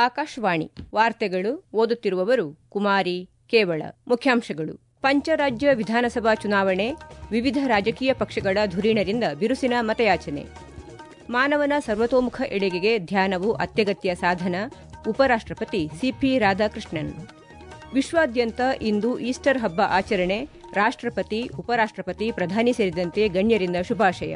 ಆಕಾಶವಾಣಿ ವಾರ್ತೆಗಳು ಓದುತ್ತಿರುವವರು ಕುಮಾರಿ ಕೇವಳ ಮುಖ್ಯಾಂಶಗಳು ಪಂಚರಾಜ್ಯ ವಿಧಾನಸಭಾ ಚುನಾವಣೆ ವಿವಿಧ ರಾಜಕೀಯ ಪಕ್ಷಗಳ ಧುರೀಣರಿಂದ ಬಿರುಸಿನ ಮತಯಾಚನೆ ಮಾನವನ ಸರ್ವತೋಮುಖ ಎಡೆಗೆಗೆ ಧ್ಯಾನವು ಅತ್ಯಗತ್ಯ ಸಾಧನ ಉಪರಾಷ್ಟಪತಿ ಸಿಪಿ ರಾಧಾಕೃಷ್ಣನ್ ವಿಶ್ವಾದ್ಯಂತ ಇಂದು ಈಸ್ಟರ್ ಹಬ್ಬ ಆಚರಣೆ ರಾಷ್ಟಪತಿ ಉಪರಾಷ್ಟಪತಿ ಪ್ರಧಾನಿ ಸೇರಿದಂತೆ ಗಣ್ಯರಿಂದ ಶುಭಾಶಯ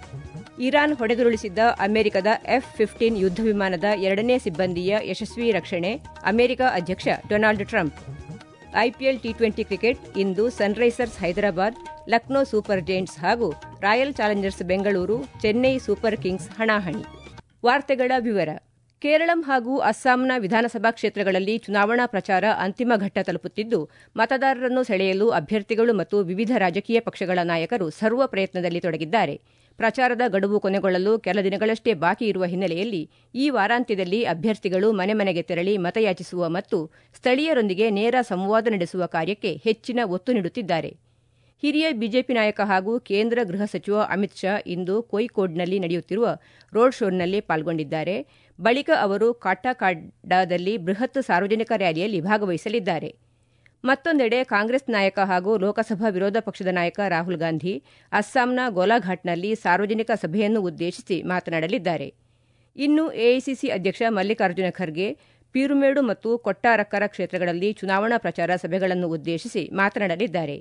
ಇರಾನ್ ಹೊಡೆದುರುಳಿಸಿದ್ದ ಅಮೆರಿಕದ ಎಫ್ ಫಿಫ್ಟೀನ್ ಯುದ್ಧ ವಿಮಾನದ ಎರಡನೇ ಸಿಬ್ಬಂದಿಯ ಯಶಸ್ವಿ ರಕ್ಷಣೆ ಅಮೆರಿಕ ಅಧ್ಯಕ್ಷ Donald Trump IPL T twenty cricket ಇಂದು Sunrisers Hyderabad Lucknow Super Giants ಹಾಗೂ Royal Challengers Bengaluru Chennai Super Kings ಹಣಾಹಣಿ ವಾರ್ತೆಗಳ ವಿವರ ಕೇರಳಂ ಹಾಗೂ ಅಸ್ಸಾಂನ ವಿಧಾನಸಭಾ ಕ್ಷೇತ್ರಗಳಲ್ಲಿ ಚುನಾವಣಾ ಪ್ರಚಾರ ಅಂತಿಮ ಘಟ್ಟ ತಲುಪುತ್ತಿದ್ದು ಮತದಾರರನ್ನು ಸೆಳೆಯಲು ಅಭ್ಯರ್ಥಿಗಳು ಮತ್ತು ವಿವಿಧ ರಾಜಕೀಯ ಪಕ್ಷಗಳ ನಾಯಕರು ಸರ್ವ ಪ್ರಯತ್ನದಲ್ಲಿ ತೊಡಗಿದ್ದಾರೆ ಪ್ರಚಾರದ ಗಡುವು ಕೊನೆಗೊಳ್ಳಲು ಕೆಲ ದಿನಗಳಷ್ಟೇ ಬಾಕಿ ಇರುವ ಹಿನ್ನೆಲೆಯಲ್ಲಿ ಈ ವಾರಾಂತ್ಯದಲ್ಲಿ ಅಭ್ಯರ್ಥಿಗಳು ಮನೆ ಮನೆಗೆ ತೆರಳಿ ಮತಯಾಚಿಸುವ ಮತ್ತು ಸ್ಥಳೀಯರೊಂದಿಗೆ ನೇರ ಸಂವಾದ ನಡೆಸುವ ಕಾರ್ಯಕ್ಕೆ ಹೆಚ್ಚಿನ ಒತ್ತು ನೀಡುತ್ತಿದ್ದಾರೆ ಹಿರಿಯ ಬಿಜೆಪಿ ನಾಯಕ ಹಾಗೂ ಕೇಂದ್ರ ಗೃಹ ಸಚಿವ ಅಮಿತ್ ಶಾ ಇಂದು ಕೋಯಿಕೋಡ್ನಲ್ಲಿ ನಡೆಯುತ್ತಿರುವ ರೋಡ್ ಶೋನಲ್ಲಿ ಪಾಲ್ಗೊಂಡಿದ್ದಾರೆ ಬಳಿಕ ಅವರು ಕಾಟಾಕಾಡಾದಲ್ಲಿ ಬೃಹತ್ ಸಾರ್ವಜನಿಕ ರ್ಯಾಲಿಯಲ್ಲಿ ಭಾಗವಹಿಸಲಿದ್ದಾರೆ ಮತ್ತೊಂದೆಡೆ ಕಾಂಗ್ರೆಸ್ ನಾಯಕ ಹಾಗೂ ಲೋಕಸಭಾ ವಿರೋಧ ಪಕ್ಷದ ನಾಯಕ ರಾಹುಲ್ ಗಾಂಧಿ ಅಸ್ಸಾಂನ ಗೋಲಾಘಾಟ್ನಲ್ಲಿ ಸಾರ್ವಜನಿಕ ಸಭೆಯನ್ನು ಉದ್ದೇಶಿಸಿ ಮಾತನಾಡಲಿದ್ದಾರೆ ಇನ್ನು ಎಐಸಿಸಿ ಅಧ್ಯಕ್ಷ ಮಲ್ಲಿಕಾರ್ಜುನ ಖರ್ಗೆ ಪೀರುಮೇಡು ಮತ್ತು ಕೊಟ್ಟಾರಕ್ಕರ ಕ್ಷೇತ್ರಗಳಲ್ಲಿ ಚುನಾವಣಾ ಪ್ರಚಾರ ಸಭೆಗಳನ್ನು ಉದ್ದೇಶಿಸಿ ಮಾತನಾಡಲಿದ್ದಾರೆ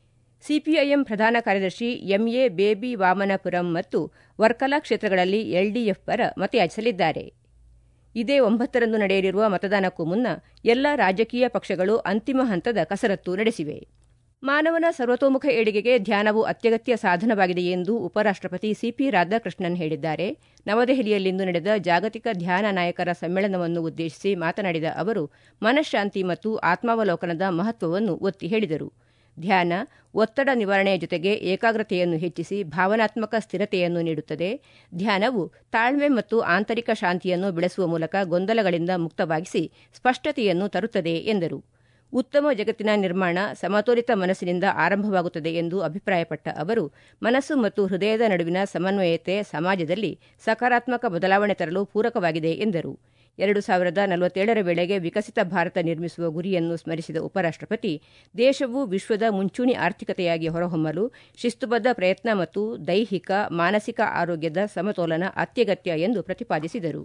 ಸಿಪಿಐಎಂ ಪ್ರಧಾನ ಕಾರ್ಯದರ್ಶಿ ಎಂಎ ಬೇಬಿ ವಾಮನಪುರಂ ಮತ್ತು ವರ್ಕಲಾ ಕ್ಷೇತ್ರಗಳಲ್ಲಿ ಎಲ್ಡಿಎಫ್ ಪರ ಮತಯಾಚಿಸಲಿದ್ದಾರೆ ಇದೇ ಒಂಬತ್ತರಂದು ನಡೆಯಲಿರುವ ಮತದಾನಕ್ಕೂ ಮುನ್ನ ಎಲ್ಲ ರಾಜಕೀಯ ಪಕ್ಷಗಳು ಅಂತಿಮ ಹಂತದ ಕಸರತ್ತು ನಡೆಸಿವೆ ಮಾನವನ ಸರ್ವತೋಮುಖ ಏಳಿಗೆಗೆ ಧ್ಯಾನವು ಅತ್ಯಗತ್ಯ ಸಾಧನವಾಗಿದೆ ಎಂದು ಉಪರಾಷ್ಟಪತಿ ಸಿಪಿ ರಾಧಾಕೃಷ್ಣನ್ ಹೇಳಿದ್ದಾರೆ ನವದೆಹಲಿಯಲ್ಲಿಂದು ನಡೆದ ಜಾಗತಿಕ ಧ್ಯಾನ ನಾಯಕರ ಸಮ್ಮೇಳನವನ್ನು ಉದ್ದೇಶಿಸಿ ಮಾತನಾಡಿದ ಅವರು ಮನಃಶಾಂತಿ ಮತ್ತು ಆತ್ಮಾವಲೋಕನದ ಮಹತ್ವವನ್ನು ಒತ್ತಿ ಹೇಳಿದರು ಧ್ಯಾನ ಒತ್ತಡ ನಿವಾರಣೆಯ ಜೊತೆಗೆ ಏಕಾಗ್ರತೆಯನ್ನು ಹೆಚ್ಚಿಸಿ ಭಾವನಾತ್ಮಕ ಸ್ಥಿರತೆಯನ್ನು ನೀಡುತ್ತದೆ ಧ್ಯಾನವು ತಾಳ್ಮೆ ಮತ್ತು ಆಂತರಿಕ ಶಾಂತಿಯನ್ನು ಬೆಳೆಸುವ ಮೂಲಕ ಗೊಂದಲಗಳಿಂದ ಮುಕ್ತವಾಗಿಸಿ ಸ್ಪಷ್ಟತೆಯನ್ನು ತರುತ್ತದೆ ಎಂದರು ಉತ್ತಮ ಜಗತ್ತಿನ ನಿರ್ಮಾಣ ಸಮತೋಲಿತ ಮನಸ್ಸಿನಿಂದ ಆರಂಭವಾಗುತ್ತದೆ ಎಂದು ಅಭಿಪ್ರಾಯಪಟ್ಟ ಅವರು ಮನಸ್ಸು ಮತ್ತು ಹೃದಯದ ನಡುವಿನ ಸಮನ್ವಯತೆ ಸಮಾಜದಲ್ಲಿ ಸಕಾರಾತ್ಮಕ ಬದಲಾವಣೆ ತರಲು ಪೂರಕವಾಗಿದೆ ಎಂದರು ಎರಡು ಸಾವಿರದ ನಲವತ್ತೇಳರ ವೇಳೆಗೆ ವಿಕಸಿತ ಭಾರತ ನಿರ್ಮಿಸುವ ಗುರಿಯನ್ನು ಸ್ಮರಿಸಿದ ಉಪರಾಷ್ಟಪತಿ ದೇಶವು ವಿಶ್ವದ ಮುಂಚೂಣಿ ಆರ್ಥಿಕತೆಯಾಗಿ ಹೊರಹೊಮ್ಮಲು ಶಿಸ್ತುಬದ್ಧ ಪ್ರಯತ್ನ ಮತ್ತು ದೈಹಿಕ ಮಾನಸಿಕ ಆರೋಗ್ಯದ ಸಮತೋಲನ ಅತ್ಯಗತ್ಯ ಎಂದು ಪ್ರತಿಪಾದಿಸಿದರು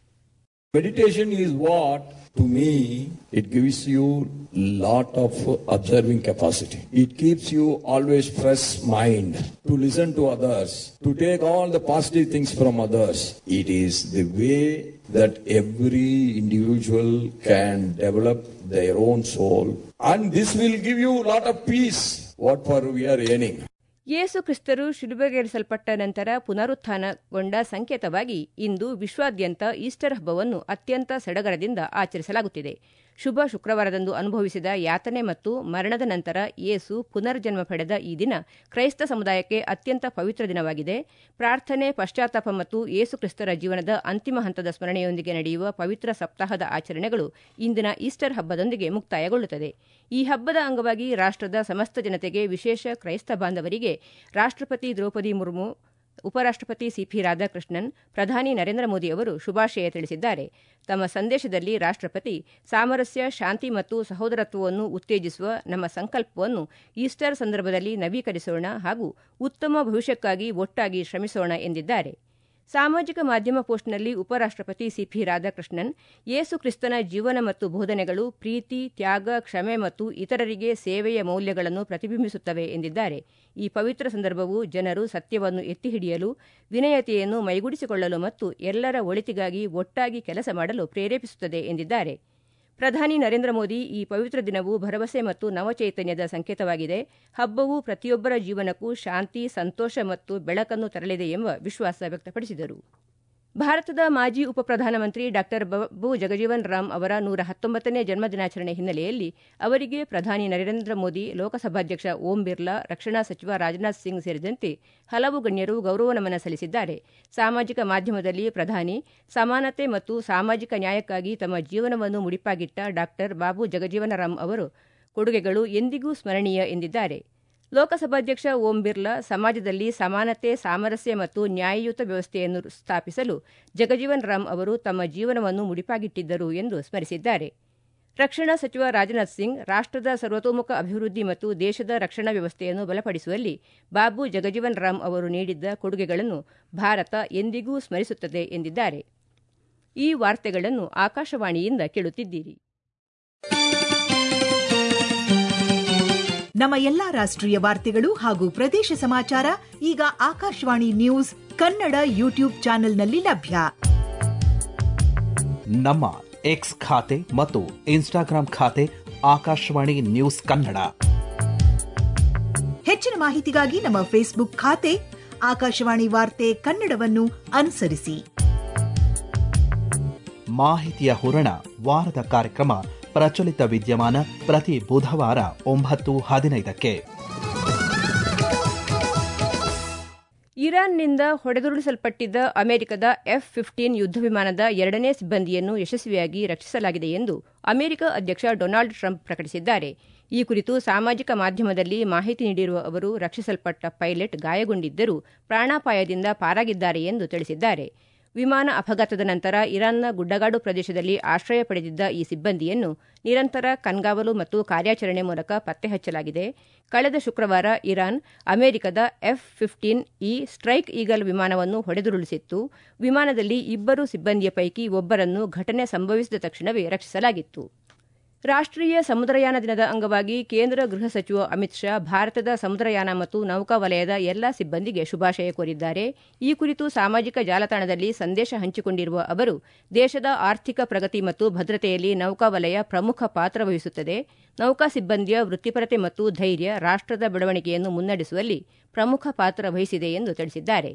Meditation is what, to me, it gives you lot of observing capacity. It keeps you always fresh mind to listen to others, to take all the positive things from others. It is the way that every individual can develop their own soul. And this will give you lot of peace, what for we are yearning. ಯೇಸು ಕ್ರಿಸ್ತರು ಶಿಲುಬೆಗೇರಿಸಲ್ಪಟ್ಟ ನಂತರ ಪುನರುತ್ಥಾನಗೊಂಡ ಸಂಕೇತವಾಗಿ ಇಂದು ವಿಶ್ವಾದ್ಯಂತ Easter ಹಬ್ಬವನ್ನು ಅತ್ಯಂತ ಸಡಗರದಿಂದ ಆಚರಿಸಲಾಗುತ್ತಿದೆ ಶುಭ ಶುಕ್ರವಾರದಂದು ಅನುಭವಿಸಿದ ಯಾತನೆ ಮತ್ತು ಮರಣದ ನಂತರ ಯೇಸು ಪುನರ್ಜನ್ಮ ಪಡೆದ ಈ ದಿನ ಕ್ರೈಸ್ತ ಸಮುದಾಯಕ್ಕೆ ಅತ್ಯಂತ ಪವಿತ್ರ ದಿನವಾಗಿದೆ ಪ್ರಾರ್ಥನೆ ಪಶ್ಚಾತ್ತಾಪ ಮತ್ತು ಯೇಸು ಕ್ರಿಸ್ತರ ಜೀವನದ ಅಂತಿಮ ಹಂತದ ಸ್ಮರಣೆಯೊಂದಿಗೆ ನಡೆಯುವ ಪವಿತ್ರ ಸಪ್ತಾಹದ ಆಚರಣೆಗಳು ಇಂದಿನ ಈಸ್ಟರ್ ಹಬ್ಬದೊಂದಿಗೆ ಮುಕ್ತಾಯಗೊಳ್ಳುತ್ತದೆ ಈ ಹಬ್ಬದ ಅಂಗವಾಗಿ ರಾಷ್ಟದ ಸಮಸ್ತ ಜನತೆಗೆ ವಿಶೇಷ ಕ್ರೈಸ್ತ ಬಾಂಧವರಿಗೆ ರಾಷ್ಟಪತಿ ದ್ರೌಪದಿ ಮುರ್ಮು ಉಪರಾಷ್ಟಪತಿ ಸಿಪಿ ರಾಧಾಕೃಷ್ಣನ್ ಪ್ರಧಾನಿ ನರೇಂದ್ರ ಮೋದಿ ಅವರು ಶುಭಾಶಯ ತಿಳಿಸಿದ್ದಾರೆ ತಮ್ಮ ಸಂದೇಶದಲ್ಲಿ ರಾಷ್ಟಪತಿ ಸಾಮರಸ್ಯ ಶಾಂತಿ ಮತ್ತು ಸಹೋದರತ್ವವನ್ನು ಉತ್ತೇಜಿಸುವ ನಮ್ಮ ಸಂಕಲ್ಪವನ್ನು ಈಸ್ಟರ್ ಸಂದರ್ಭದಲ್ಲಿ ನವೀಕರಿಸೋಣ ಹಾಗೂ ಉತ್ತಮ ಭವಿಷ್ಯಕ್ಕಾಗಿ ಒಟ್ಟಾಗಿ ಶ್ರಮಿಸೋಣ ಎಂದಿದ್ದಾರೆ ಸಾಮಾಜಿಕ ಮಾಧ್ಯಮ ಪೋಸ್ಟ್ನಲ್ಲಿ ಉಪರಾಷ್ಟಪತಿ ಸಿಪಿ ರಾಧಾಕೃಷ್ಣನ್ ಯೇಸು ಕ್ರಿಸ್ತನ ಜೀವನ ಮತ್ತು ಬೋಧನೆಗಳು ಪ್ರೀತಿ ತ್ಯಾಗ ಕ್ಷಮೆ ಮತ್ತು ಇತರರಿಗೆ ಸೇವೆಯ ಮೌಲ್ಯಗಳನ್ನು ಪ್ರತಿಬಿಂಬಿಸುತ್ತವೆ ಎಂದಿದ್ದಾರೆ ಈ ಪವಿತ್ರ ಸಂದರ್ಭವು ಜನರು ಸತ್ಯವನ್ನು ಎತ್ತಿ ಹಿಡಿಯಲು ವಿನಯತೆಯನ್ನು ಮೈಗೂಡಿಸಿಕೊಳ್ಳಲು ಮತ್ತು ಎಲ್ಲರ ಒಳಿತಿಗಾಗಿ ಒಟ್ಟಾಗಿ ಕೆಲಸ ಮಾಡಲು ಪ್ರೇರೇಪಿಸುತ್ತದೆ ಎಂದಿದ್ದಾರೆ ಪ್ರಧಾನಿ ನರೇಂದ್ರ ಮೋದಿ ಈ ಪವಿತ್ರ ದಿನವು ಭರವಸೆ ಮತ್ತು ನವಚೈತನ್ಯದ ಸಂಕೇತವಾಗಿದೆ ಹಬ್ಬವು ಪ್ರತಿಯೊಬ್ಬರ ಜೀವನಕ್ಕೂ ಶಾಂತಿ ಸಂತೋಷ ಮತ್ತು ಬೆಳಕನ್ನು ತರಲಿದೆ ಎಂಬ ವಿಶ್ವಾಸ ವ್ಯಕ್ತಪಡಿಸಿದರು ಭಾರತದ ಮಾಜಿ ಉಪಪ್ರಧಾನಮಂತ್ರಿ ಡಾ ಬಾಬು ಜಗಜೀವನ್ ರಾಮ್ ಅವರ ನೂರ ಹತ್ತೊಂಬತ್ತನೇ ಜನ್ಮದಿನಾಚರಣೆ ಹಿನ್ನೆಲೆಯಲ್ಲಿ ಅವರಿಗೆ ಪ್ರಧಾನಿ ನರೇಂದ್ರ ಮೋದಿ ಲೋಕಸಭಾಧ್ಯಕ್ಷ ಓಂ ಬಿರ್ಲಾ ರಕ್ಷಣಾ ಸಚಿವ ರಾಜನಾಥ್ ಸಿಂಗ್ ಸೇರಿದಂತೆ ಹಲವು ಗಣ್ಯರು ಗೌರವ ನಮನ ಸಲ್ಲಿಸಿದ್ದಾರೆ ಸಾಮಾಜಿಕ ಮಾಧ್ಯಮದಲ್ಲಿ ಪ್ರಧಾನಿ ಸಮಾನತೆ ಮತ್ತು ಸಾಮಾಜಿಕ ನ್ಯಾಯಕ್ಕಾಗಿ ತಮ್ಮ ಜೀವನವನ್ನು ಮುಡಿಪಾಗಿಟ್ಟ ಡಾ ಬಾಬು ಜಗಜೀವನ ರಾಮ್ ಅವರು ಕೊಡುಗೆಗಳು ಎಂದಿಗೂ ಸ್ಮರಣೀಯ ಎಂದಿದ್ದಾರೆ ಲೋಕಸಭಾಧ್ಯಕ್ಷ ಓಂ ಬಿರ್ಲಾ ಸಮಾಜದಲ್ಲಿ ಸಮಾನತೆ ಸಾಮರಸ್ಯ ಮತ್ತು ನ್ಯಾಯಯುತ ವ್ಯವಸ್ಥೆಯನ್ನು ಸ್ಥಾಪಿಸಲು ಜಗಜೀವನ್ ರಾಮ್ ಅವರು ತಮ್ಮ ಜೀವನವನ್ನು ಮುಡಿಪಾಗಿಟ್ಟಿದ್ದರು ಎಂದು ಸ್ಮರಿಸಿದ್ದಾರೆ ರಕ್ಷಣಾ ಸಚಿವ ರಾಜನಾಥ್ ಸಿಂಗ್ ರಾಷ್ಟದ ಸರ್ವತೋಮುಖ ಅಭಿವೃದ್ಧಿ ಮತ್ತು ದೇಶದ ರಕ್ಷಣಾ ವ್ಯವಸ್ಥೆಯನ್ನು ಬಲಪಡಿಸುವಲ್ಲಿ ಬಾಬು ಜಗಜೀವನ್ ರಾಮ್ ಅವರು ನೀಡಿದ್ದ ಕೊಡುಗೆಗಳನ್ನು ಭಾರತ ಎಂದಿಗೂ ಸ್ಮರಿಸುತ್ತದೆ ಎಂದಿದ್ದಾರೆ ಈ ವಾರ್ತೆಗಳನ್ನು ಆಕಾಶವಾಣಿಯಿಂದ ಕೇಳುತ್ತಿದ್ದೀರಿ ನಮ್ಮ ಎಲ್ಲಾ ರಾಷ್ಟ್ರೀಯ ವಾರ್ತೆಗಳು ಹಾಗೂ ಪ್ರದೇಶ ಸಮಾಚಾರ ಈಗ ಆಕಾಶವಾಣಿ ನ್ಯೂಸ್ ಕನ್ನಡ ಯೂಟ್ಯೂಬ್ ಚಾನೆಲ್ನಲ್ಲಿ ಲಭ್ಯ ನಮ್ಮ ಎಕ್ಸ್ ಖಾತೆ ಮತ್ತು ಇನ್ಸ್ಟಾಗ್ರಾಂ ಖಾತೆ ಆಕಾಶವಾಣಿ ನ್ಯೂಸ್ ಕನ್ನಡ ಹೆಚ್ಚಿನ ಮಾಹಿತಿಗಾಗಿ ನಮ್ಮ ಫೇಸ್ಬುಕ್ ಖಾತೆ ಆಕಾಶವಾಣಿ ವಾರ್ತೆ ಕನ್ನಡವನ್ನು ಅನುಸರಿಸಿ ಮಾಹಿತಿಯ ಹೂರಣ ವಾರದ ಕಾರ್ಯಕ್ರಮ ಪ್ರಚಲಿತ ವಿದ್ಯಮಾನ ಪ್ರತಿ ಬುಧವಾರ ಒಂಬತ್ತು ಹದಿನೈದಕ್ಕೆ ಇರಾನ್ನಿಂದ ಹೊಡೆದುರುಳಿಸಲ್ಪಟ್ಟಿದ್ದ ಅಮೆರಿಕದ ಎಫ್ ಫಿಫ್ಟೀನ್ ಯುದ್ಧ ವಿಮಾನದ ಎರಡನೇ ಸಿಬ್ಬಂದಿಯನ್ನು ಯಶಸ್ವಿಯಾಗಿ ರಕ್ಷಿಸಲಾಗಿದೆ ಎಂದು ಅಮೆರಿಕ ಅಧ್ಯಕ್ಷ ಡೊನಾಲ್ಡ್ ಟ್ರಂಪ್ ಪ್ರಕಟಿಸಿದ್ದಾರೆ ಈ ಕುರಿತು ಸಾಮಾಜಿಕ ಮಾಧ್ಯಮದಲ್ಲಿ ಮಾಹಿತಿ ನೀಡಿರುವ ಅವರು ರಕ್ಷಿಸಲ್ಪಟ್ಟ ಪೈಲಟ್ ಗಾಯಗೊಂಡಿದ್ದರೂ ಪ್ರಾಣಾಪಾಯದಿಂದ ಪಾರಾಗಿದ್ದಾರೆ ಎಂದು ತಿಳಿಸಿದ್ದಾರೆ ವಿಮಾನ ಅಪಘಾತದ ನಂತರ ಇರಾನ್ನ ಗುಡ್ಡಗಾಡು ಪ್ರದೇಶದಲ್ಲಿ ಆಶ್ರಯ ಪಡೆದಿದ್ದ ಈ ಸಿಬ್ಬಂದಿಯನ್ನು ನಿರಂತರ ಕಣ್ಗಾವಲು ಮತ್ತು ಕಾರ್ಯಾಚರಣೆ ಮೂಲಕ ಪತ್ತೆ ಹಚ್ಚಲಾಗಿದೆ ಕಳೆದ ಶುಕ್ರವಾರ ಇರಾನ್ ಅಮೆರಿಕದ F fifteen E Strike Eagle ವಿಮಾನವನ್ನು ಹೊಡೆದುರುಳಿಸಿತ್ತು ವಿಮಾನದಲ್ಲಿ ಇಬ್ಬರು ಸಿಬ್ಬಂದಿಯ ಪೈಕಿ ಒಬ್ಬರನ್ನು ಘಟನೆ ಸಂಭವಿಸಿದ ತಕ್ಷಣವೇ ರಕ್ಷಿಸಲಾಗಿತ್ತು ರಾಷ್ಟೀಯ ಸಮುದ್ರಯಾನ ದಿನದ ಅಂಗವಾಗಿ ಕೇಂದ್ರ ಗೃಹ ಸಚಿವ ಅಮಿತ್ ಶಾ ಭಾರತದ ಸಮುದ್ರಯಾನ ಮತ್ತು ನೌಕಾ ವಲಯದ ಎಲ್ಲಾ ಸಿಬ್ಬಂದಿಗೆ ಶುಭಾಶಯ ಕೋರಿದ್ದಾರೆ ಈ ಕುರಿತು ಸಾಮಾಜಿಕ ಜಾಲತಾಣದಲ್ಲಿ ಸಂದೇಶ ಹಂಚಿಕೊಂಡಿರುವ ಅವರು ದೇಶದ ಆರ್ಥಿಕ ಪ್ರಗತಿ ಮತ್ತು ಭದ್ರತೆಯಲ್ಲಿ ನೌಕಾ ವಲಯ ಪ್ರಮುಖ ಪಾತ್ರ ವಹಿಸುತ್ತದೆ ನೌಕಾ ಸಿಬ್ಬಂದಿಯ ವೃತ್ತಿಪರತೆ ಮತ್ತು ಧೈರ್ಯ ರಾಷ್ಟದ ಬೆಳವಣಿಗೆಯನ್ನು ಮುನ್ನಡೆಸುವಲ್ಲಿ ಪ್ರಮುಖ ಪಾತ್ರ ವಹಿಸಿದೆ ಎಂದು ತಿಳಿಸಿದ್ದಾರೆ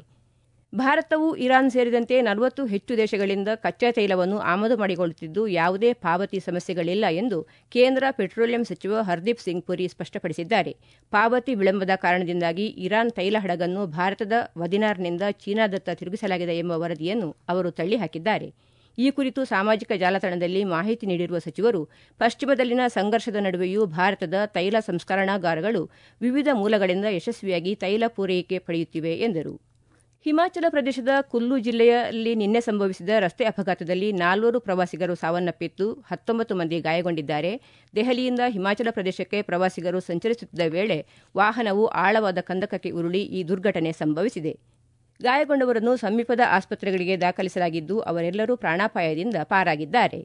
ಭಾರತವು ಇರಾನ್ ಸೇರಿದಂತೆ ನಲವತ್ತು ಹೆಚ್ಚು ದೇಶಗಳಿಂದ ಕಚ್ಚಾ ತೈಲವನ್ನು ಆಮದು ಮಾಡಿಕೊಳ್ಳುತ್ತಿದ್ದು ಯಾವುದೇ ಪಾವತಿ ಸಮಸ್ಯೆಗಳಿಲ್ಲ ಎಂದು ಕೇಂದ್ರ ಪೆಟ್ರೋಲಿಯಂ ಸಚಿವ ಹರ್ದೀಪ್ ಸಿಂಗ್ ಪುರಿ ಸ್ಪಷ್ಟಪಡಿಸಿದ್ದಾರೆ ಪಾವತಿ ವಿಳಂಬದ ಕಾರಣದಿಂದಾಗಿ ಇರಾನ್ ತೈಲ ಹಡಗನ್ನು ಭಾರತದ ವದಿನಾರ್ನಿಂದ ಚೀನಾದತ್ತ ತಿರುಗಿಸಲಾಗಿದೆ ಎಂಬ ವರದಿಯನ್ನು ಅವರು ತಳ್ಳಿಹಾಕಿದ್ದಾರೆ ಈ ಕುರಿತು ಸಾಮಾಜಿಕ ಜಾಲತಾಣದಲ್ಲಿ ಮಾಹಿತಿ ನೀಡಿರುವ ಸಚಿವರು ಪಶ್ಚಿಮದಲ್ಲಿನ ಸಂಘರ್ಷದ ನಡುವೆಯೂ ಭಾರತದ ತೈಲ ಸಂಸ್ಕರಣಾಗಾರಗಳು ವಿವಿಧ ಮೂಲಗಳಿಂದ ಯಶಸ್ವಿಯಾಗಿ ತೈಲ ಪೂರೈಕೆ ಪಡೆಯುತ್ತಿವೆ ಎಂದರು ಹಿಮಾಚಲ ಪ್ರದೇಶದ ಕುಲ್ಲು ಜಿಲ್ಲೆಯಲ್ಲಿ ನಿನ್ನೆ ಸಂಭವಿಸಿದ ರಸ್ತೆ ಅಪಘಾತದಲ್ಲಿ ನಾಲ್ವರು ಪ್ರವಾಸಿಗರು ಸಾವನ್ನಪ್ಪಿದ್ದು ಹತ್ತೊಂಬತ್ತು ಮಂದಿ ಗಾಯಗೊಂಡಿದ್ದಾರೆ ದೆಹಲಿಯಿಂದ ಹಿಮಾಚಲ ಪ್ರದೇಶಕ್ಕೆ ಪ್ರವಾಸಿಗರು ಸಂಚರಿಸುತ್ತಿದ್ದ ವೇಳೆ ವಾಹನವು ಆಳವಾದ ಕಂದಕಕ್ಕೆ ಉರುಳಿ ಈ ದುರ್ಘಟನೆ ಸಂಭವಿಸಿದೆ ಗಾಯಗೊಂಡವರನ್ನು ಸಮೀಪದ ಆಸ್ಪತ್ರೆಗಳಿಗೆ ದಾಖಲಿಸಲಾಗಿದ್ದು ಅವರೆಲ್ಲರೂ ಪ್ರಾಣಾಪಾಯದಿಂದ ಪಾರಾಗಿದ್ದಾರೆ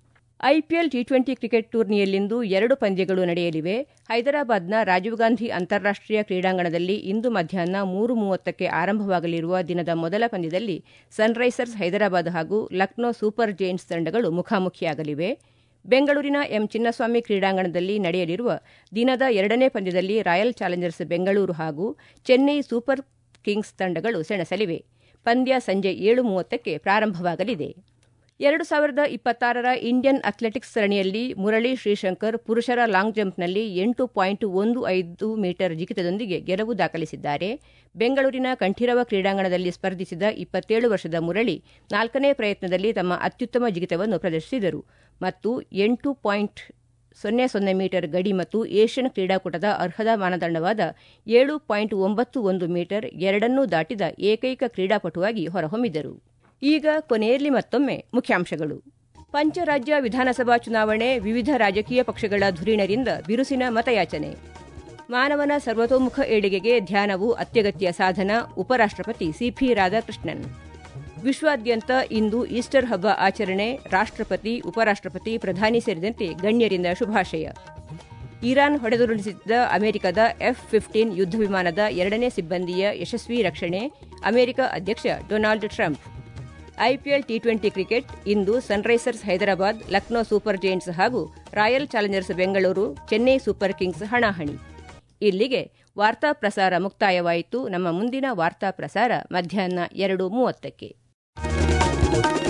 ಐಪಿಎಲ್ ಟಿ ಟ್ವೆಂಟಿ ಕ್ರಿಕೆಟ್ ಟೂರ್ನಿಯಲ್ಲಿಂದು ಎರಡು ಪಂದ್ಯಗಳು ನಡೆಯಲಿವೆ ಹೈದರಾಬಾದ್ನ ರಾಜೀವ್ ಗಾಂಧಿ ಅಂತಾರಾಷ್ಟೀಯ ಕ್ರೀಡಾಂಗಣದಲ್ಲಿ ಇಂದು ಮಧ್ಯಾಹ್ನ ಮೂರು ಮೂವತ್ತಕ್ಕೆ ಆರಂಭವಾಗಲಿರುವ ದಿನದ ಮೊದಲ ಪಂದ್ಯದಲ್ಲಿ ಸನ್ರೈಸರ್ಸ್ ಹೈದರಾಬಾದ್ ಹಾಗೂ ಲಕ್ನೋ ಸೂಪರ್ ಜೈಂಟ್ಸ್ ತಂಡಗಳು ಮುಖಾಮುಖಿಯಾಗಲಿವೆ ಬೆಂಗಳೂರಿನ ಎಂ ಚಿನ್ನಸ್ವಾಮಿ ಕ್ರೀಡಾಂಗಣದಲ್ಲಿ ನಡೆಯಲಿರುವ ದಿನದ ಎರಡನೇ ಪಂದ್ಯದಲ್ಲಿ ರಾಯಲ್ ಚಾಲೆಂಜರ್ಸ್ ಬೆಂಗಳೂರು ಹಾಗೂ ಚೆನ್ನೈ ಸೂಪರ್ ಕಿಂಗ್ಸ್ ತಂಡಗಳು ಸೆಣಸಲಿವೆ ಪಂದ್ಯ ಸಂಜೆ ಏಳು ಮೂವತ್ತಕ್ಕೆ ಪ್ರಾರಂಭವಾಗಲಿದೆ ಎರಡು ಸಾವಿರದ ಇಪ್ಪತ್ತಾರರ ಇಂಡಿಯನ್ ಅಥ್ಲೆಟಿಕ್ಸ್ ಸರಣಿಯಲ್ಲಿ ಮುರಳಿ ಶ್ರೀಶಂಕರ್ ಪುರುಷರ ಲಾಂಗ್ ಜಂಪ್ನಲ್ಲಿ ಎಂಟು ಪಾಯಿಂಟ್ ಒಂದು ಐದು ಮೀಟರ್ ಜಿಗಿತದೊಂದಿಗೆ ಗೆಲುವು ದಾಖಲಿಸಿದ್ದಾರೆ ಬೆಂಗಳೂರಿನ ಕಂಠೀರವ ಕ್ರೀಡಾಂಗಣದಲ್ಲಿ ಸ್ಪರ್ಧಿಸಿದ ಇಪ್ಪತ್ತೇಳು ವರ್ಷದ ಮುರಳಿ ನಾಲ್ಕನೇ ಪ್ರಯತ್ನದಲ್ಲಿ ತಮ್ಮ ಅತ್ಯುತ್ತಮ ಜಿಗಿತವನ್ನು ಪ್ರದರ್ಶಿಸಿದರು ಮತ್ತು ಎಂಟು ಪಾಯಿಂಟ್ ಸೊನ್ನೆ ಸೊನ್ನೆ ಮೀಟರ್ ಗಡಿ ಮತ್ತು ಏಷ್ಯನ್ ಕ್ರೀಡಾಕೂಟದ ಅರ್ಹತಾ ಮಾನದಂಡವಾದ ಏಳು ಪಾಯಿಂಟ್ ಒಂಬತ್ತು ಒಂದು ಮೀಟರ್ ಎರಡನ್ನೂ ದಾಟಿದ ಏಕೈಕ ಕ್ರೀಡಾಪಟುವಾಗಿ ಹೊರಹೊಮ್ಮಿದರು ಈಗ ಕೊನೆಯಲ್ಲಿ ಮತ್ತೊಮ್ಮೆ ಮುಖ್ಯಾಂಶಗಳು ಪಂಚರಾಜ್ಯ ವಿಧಾನಸಭಾ ಚುನಾವಣೆ ವಿವಿಧ ರಾಜಕೀಯ ಪಕ್ಷಗಳ ಧುರೀಣರಿಂದ ಬಿರುಸಿನ ಮತಯಾಚನೆ ಮಾನವನ ಸರ್ವತೋಮುಖ ಏಳಿಗೆಗೆ ಧ್ಯಾನವು ಅತ್ಯಗತ್ಯ ಸಾಧನ ಉಪರಾಷ್ಟಪತಿ ಸಿಪಿ ರಾಧಾಕೃಷ್ಣನ್ ವಿಶ್ವಾದ್ಯಂತ ಇಂದು ಈಸ್ಟರ್ ಹಬ್ಬ ಆಚರಣೆ ರಾಷ್ಟಪತಿ ಉಪರಾಷ್ಟಪತಿ ಪ್ರಧಾನಿ ಸೇರಿದಂತೆ ಗಣ್ಯರಿಂದ ಶುಭಾಶಯ ಇರಾನ್ ಹೊಡೆದುರುಳಿಸಿದ್ದ ಅಮೆರಿಕದ ಎಫ್ ಫಿಫ್ಟೀನ್ ಯುದ್ಧ ವಿಮಾನದ ಎರಡನೇ ಸಿಬ್ಬಂದಿಯ ಯಶಸ್ವಿ ರಕ್ಷಣೆ ಅಮೆರಿಕ ಅಧ್ಯಕ್ಷ Donald Trump IPL T twenty cricket ಇಂದು Sunrisers Hyderabad Lucknow Super Giants ಹಾಗೂ Royal Challengers Bengaluru Chennai Super Kings ಹಣಾಹಣಿ ಇಲ್ಲಿಗೆ ವಾರ್ತಾ ಪ್ರಸಾರ ಮುಕ್ತಾಯವಾಯಿತು ನಮ್ಮ ಮುಂದಿನ ವಾರ್ತಾ ಪ್ರಸಾರ ಮಧ್ಯಾಹ್ನ ಎರಡು ಮೂವತ್ತಕ್ಕೆ